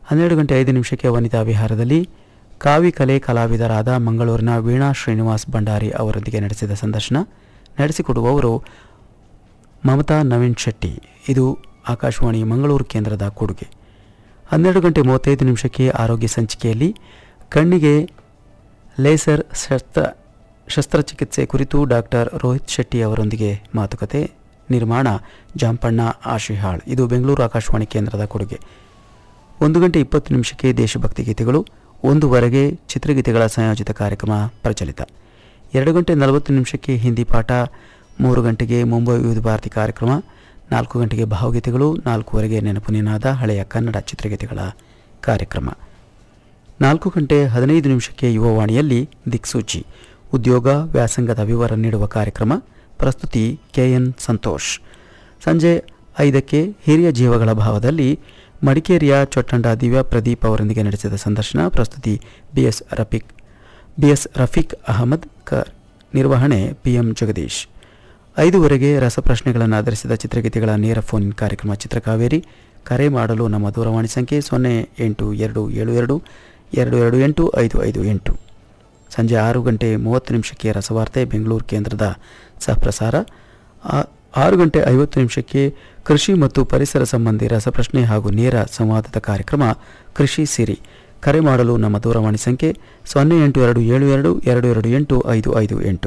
ಹನ್ನೆರಡು ಗಂಟೆ ಐದು ನಿಮಿಷಕ್ಕೆ ವನಿತಾ ವಿಹಾರದಲ್ಲಿ ಕಾವಿ ಕಲೆ ಕಲಾವಿದರಾದ ಮಂಗಳೂರಿನ ವೀಣಾ ಶ್ರೀನಿವಾಸ್ ಭಂಡಾರಿ ಅವರೊಂದಿಗೆ ನಡೆಸಿದ ಸಂದರ್ಶನ ನಡೆಸಿಕೊಡುವವರು ಮಮತಾ ನವೀನ್ ಶೆಟ್ಟಿ ಇದು ಆಕಾಶವಾಣಿ ಮಂಗಳೂರು ಕೇಂದ್ರದ ಕೊಡುಗೆ ಹನ್ನೆರಡು ಗಂಟೆ ಮೂವತ್ತೈದು ನಿಮಿಷಕ್ಕೆ ಆರೋಗ್ಯ ಸಂಚಿಕೆಯಲ್ಲಿ ಕಣ್ಣಿಗೆ ಲೇಸರ್ ಶಸ್ತ್ರ ಶಸ್ತ್ರಚಿಕಿತ್ಸೆ ಕುರಿತು ಡಾಕ್ಟರ್ ರೋಹಿತ್ ಶೆಟ್ಟಿ ಅವರೊಂದಿಗೆ ಮಾತುಕತೆ ನಿರ್ಮಾಣ ಜಾಂಪಣ್ಣ ಆಶಿಹಾಳ್ ಇದು ಬೆಂಗಳೂರು ಆಕಾಶವಾಣಿ ಕೇಂದ್ರದ ಕೊಡುಗೆ ಒಂದು ಗಂಟೆ ಇಪ್ಪತ್ತು ನಿಮಿಷಕ್ಕೆ ದೇಶಭಕ್ತಿ ಗೀತೆಗಳು ಒಂದುವರೆಗೆ ಚಿತ್ರಗೀತೆಗಳ ಸಂಯೋಜಿತ ಕಾರ್ಯಕ್ರಮ ಪ್ರಚಲಿತ ಎರಡು ಗಂಟೆ ನಲವತ್ತು ನಿಮಿಷಕ್ಕೆ ಹಿಂದಿ ಪಾಠ ಮೂರು ಗಂಟೆಗೆ ಮುಂಬೈ ವಿವಿಧ ಭಾರತಿ ಕಾರ್ಯಕ್ರಮ ನಾಲ್ಕು ಗಂಟೆಗೆ ಭಾವಗೀತೆಗಳು ನಾಲ್ಕೂವರೆಗೆ ನೆನಪು ನಿನಾದ ಹಳೆಯ ಕನ್ನಡ ಚಿತ್ರಗೀತೆಗಳ ಕಾರ್ಯಕ್ರಮ ನಾಲ್ಕು ಗಂಟೆ ಹದಿನೈದು ನಿಮಿಷಕ್ಕೆ ಯುವವಾಣಿಯಲ್ಲಿ ದಿಕ್ಸೂಚಿ ಉದ್ಯೋಗ ವ್ಯಾಸಂಗದ ವಿವರ ನೀಡುವ ಕಾರ್ಯಕ್ರಮ ಪ್ರಸ್ತುತಿ ಕೆಎನ್ ಸಂತೋಷ್ ಸಂಜೆ ಐದಕ್ಕೆ ಹಿರಿಯ ಜೀವಗಳ ಭಾವದಲ್ಲಿ ಮಡಿಕೇರಿಯ ಚೊಟ್ಟಂಡ ದಿವ್ಯಾ ಪ್ರದೀಪ್ ಅವರೊಂದಿಗೆ ನಡೆಸಿದ ಸಂದರ್ಶನ ಪ್ರಸ್ತುತಿ ಬಿಎಸ್ ರಫೀಕ್ ಬಿಎಸ್ ರಫೀಕ್ ಅಹಮದ್ ಕ ನಿರ್ವಹಣೆ ಪಿಎಂ ಜಗದೀಶ್ ಐದುವರೆಗೆ ರಸಪ್ರಶ್ನೆಗಳನ್ನು ಆಧರಿಸಿದ ಚಿತ್ರಗೀತೆಗಳ ನೇರ ಫೋನ್ ಕಾರ್ಯಕ್ರಮ ಚಿತ್ರಕಾವೇರಿ ಕರೆ ಮಾಡಲು ನಮ್ಮ ದೂರವಾಣಿ ಸಂಖ್ಯೆ ಸೊನ್ನೆ ಎಂಟು ಎರಡು ಏಳು ಎರಡು ಎರಡು ಎರಡು ಎಂಟು ಐದು ಐದು ಎಂಟು ಸಂಜೆ ಆರು ಗಂಟೆ ಮೂವತ್ತು ನಿಮಿಷಕ್ಕೆ ರಸವಾರ್ತೆ ಬೆಂಗಳೂರು ಕೇಂದ್ರದ ಸಹಪ್ರಸಾರ ಆ- ಆರು ಗಂಟೆ ಐವತ್ತು ನಿಮಿಷಕ್ಕೆ ಕೃಷಿ ಮತ್ತು ಪರಿಸರ ಸಂಬಂಧಿ ರಸಪ್ರಶ್ನೆ ಹಾಗೂ ನೇರ ಸಂವಾದದ ಕಾರ್ಯಕ್ರಮ ಕೃಷಿ ಸಿರಿ ಕರೆ ಮಾಡಲು ನಮ್ಮ ದೂರವಾಣಿ ಸಂಖ್ಯೆ ಸೊನ್ನೆ ಎಂಟು ಎರಡು ಏಳು ಎರಡು ಎರಡು ಎರಡು ಎಂಟು ಐದು ಐದು ಎಂಟು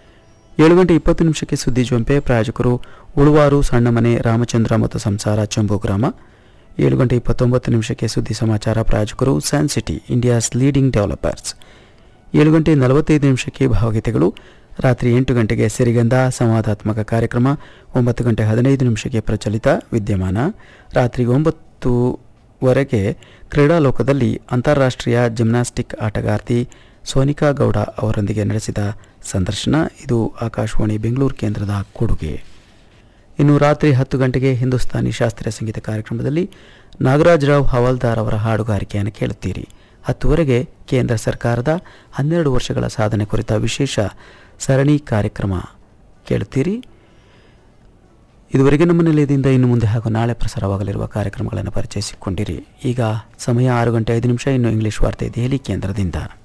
ಏಳು ಗಂಟೆ ಇಪ್ಪತ್ತು ನಿಮಿಷಕ್ಕೆ ಸುದ್ದಿ ಜೊಂಪೆ ಪ್ರಾಯೋಜಕರು ಉಳುವಾರು ಸಣ್ಣಮನೆ ರಾಮಚಂದ್ರ ಮತ್ತು ಸಂಸಾರ ಚಂಬು ಗ್ರಾಮ ಏಳು ಗಂಟೆ ಇಪ್ಪತ್ತೊಂಬತ್ತು ನಿಮಿಷಕ್ಕೆ ಸುದ್ದಿ ಸಮಾಚಾರ ಪ್ರಾಯೋಜಕರು San City India's leading developers ಏಳು ಗಂಟೆ ನಲವತ್ತೈದು ನಿಮಿಷಕ್ಕೆ ಭಾವಗೀತೆಗಳು ರಾತ್ರಿ ಎಂಟು ಗಂಟೆಗೆ ಸಿರಿಗಂಧ ಸಂವಾದಾತ್ಮಕ ಕಾರ್ಯಕ್ರಮ ಒಂಬತ್ತು ಗಂಟೆ ಹದಿನೈದು ನಿಮಿಷಕ್ಕೆ ಪ್ರಚಲಿತ ವಿದ್ಯಮಾನ ರಾತ್ರಿ ಒಂಬತ್ತುವರೆಗೆ ಕ್ರೀಡಾಲೋಕದಲ್ಲಿ ಅಂತಾರಾಷ್ಟ್ರೀಯ ಜಿಮ್ನಾಸ್ಟಿಕ್ ಆಟಗಾರ್ತಿ ಸೋನಿಕಾ ಗೌಡ ಅವರೊಂದಿಗೆ ನಡೆಸಿದ ಸಂದರ್ಶನ ಇದು ಆಕಾಶವಾಣಿ ಬೆಂಗಳೂರು ಕೇಂದ್ರದ ಕೊಡುಗೆ ಇನ್ನು ರಾತ್ರಿ ಹತ್ತು ಗಂಟೆಗೆ ಹಿಂದೂಸ್ತಾನಿ ಶಾಸ್ತ್ರೀಯ ಸಂಗೀತ ಕಾರ್ಯಕ್ರಮದಲ್ಲಿ ನಾಗರಾಜರಾವ್ ಹವಾಲ್ದಾರ್ ಅವರ ಹಾಡುಗಾರಿಕೆಯನ್ನು ಕೇಳುತ್ತೀರಿ ಹತ್ತುವರೆಗೆ ಕೇಂದ್ರ ಸರ್ಕಾರದ ಹನ್ನೆರಡು ವರ್ಷಗಳ ಸಾಧನೆ ಕುರಿತ ವಿಶೇಷ ಸರಣಿ ಕಾರ್ಯಕ್ರಮ ಕೇಳುತ್ತೀರಿ ಇದುವರೆಗೆ ನಮ್ಮ ನಿಲಯದಿಂದ ಇನ್ನು ಮುಂದೆ ಹಾಗೂ ನಾಳೆ ಪ್ರಸಾರವಾಗಲಿರುವ ಕಾರ್ಯಕ್ರಮಗಳನ್ನು ಪರಿಚಯಿಸಿಕೊಂಡಿರಿ ಈಗ ಸಮಯ ಆರು ಗಂಟೆ ಐದು ನಿಮಿಷ ಇನ್ನು ಇಂಗ್ಲಿಷ್ ವಾರ್ತೆ ದೆಹಲಿ ಕೇಂದ್ರದಿಂದ